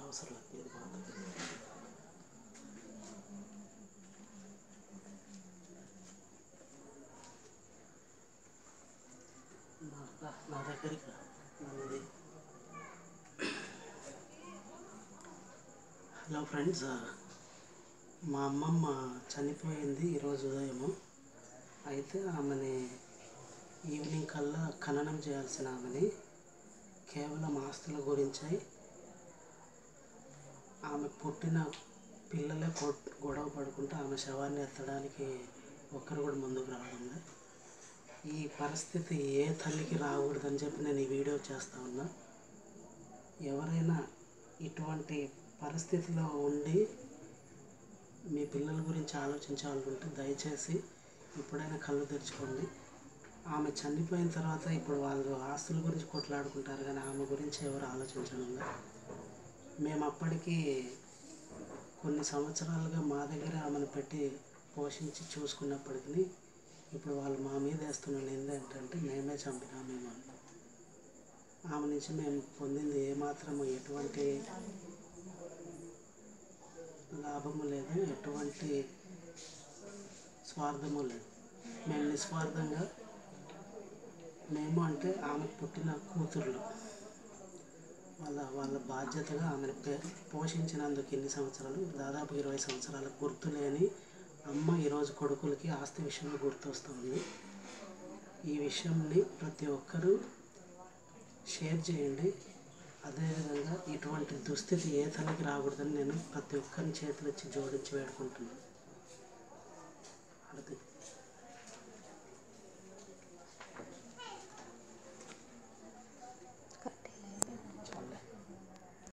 అవసరం లేదు ఇది బాగుంది నా రా, నా దగ్గరికి రా నాది హలో ఫ్రెండ్స్ మా అమ్మమ్మ చనిపోయింది ఈరోజు ఉదయము అయితే ఆమెని ఈవినింగ్ కల్లా ఖననం చేయాల్సిన ఆమెని కేవలం ఆస్తుల గురించి ఆమె పుట్టిన పిల్లలే కొట్ గొడవ పడుకుంటే ఆమె శవాన్ని ఎత్తడానికి ఒక్కరు కూడా ముందుకు రావడం లేదు ఈ పరిస్థితి ఏ తల్లికి రాకూడదని చెప్పి నేను ఈ వీడియో చేస్తా ఉన్నా ఎవరైనా ఇటువంటి పరిస్థితిలో ఉండి మీ పిల్లల గురించి ఆలోచించాలనుకుంటే దయచేసి ఇప్పుడైనా కళ్ళు తెరుచుకోండి ఆమె చనిపోయిన తర్వాత ఇప్పుడు వాళ్ళు ఆస్తుల గురించి కొట్లాడుకుంటారు కానీ ఆమె గురించి ఎవరు ఆలోచించడం లేదు మేము అప్పటికి కొన్ని సంవత్సరాలుగా మా దగ్గర ఆమెను పెట్టి పోషించి చూసుకున్నప్పటికీ ఇప్పుడు వాళ్ళు మా మీద వేస్తున్న నింద ఏంటంటే మేమే చంపినామేమో అని ఆమె నుంచి మేము పొందింది ఏమాత్రము ఎటువంటి లాభము లేదు ఎటువంటి స్వార్థము లేదు మేము నిస్వార్థంగా మేము అంటే ఆమె పుట్టిన కూతుర్లు వాళ్ళ వాళ్ళ బాధ్యతగా ఆమెను పే పోషించినందుకు ఎన్ని సంవత్సరాలు దాదాపు ఇరవై సంవత్సరాల గుర్తులేని అమ్మ ఈరోజు కొడుకులకి ఆస్తి విషయంలో గుర్తొస్తుంది ఈ విషయంని ప్రతి ఒక్కరూ షేర్ చేయండి అదేవిధంగా ఇటువంటి దుస్థితి ఏ తల్లికి రాకూడదని నేను ప్రతి ఒక్కరిని చేతులెచ్చి జోడించి వేడుకుంటున్నాను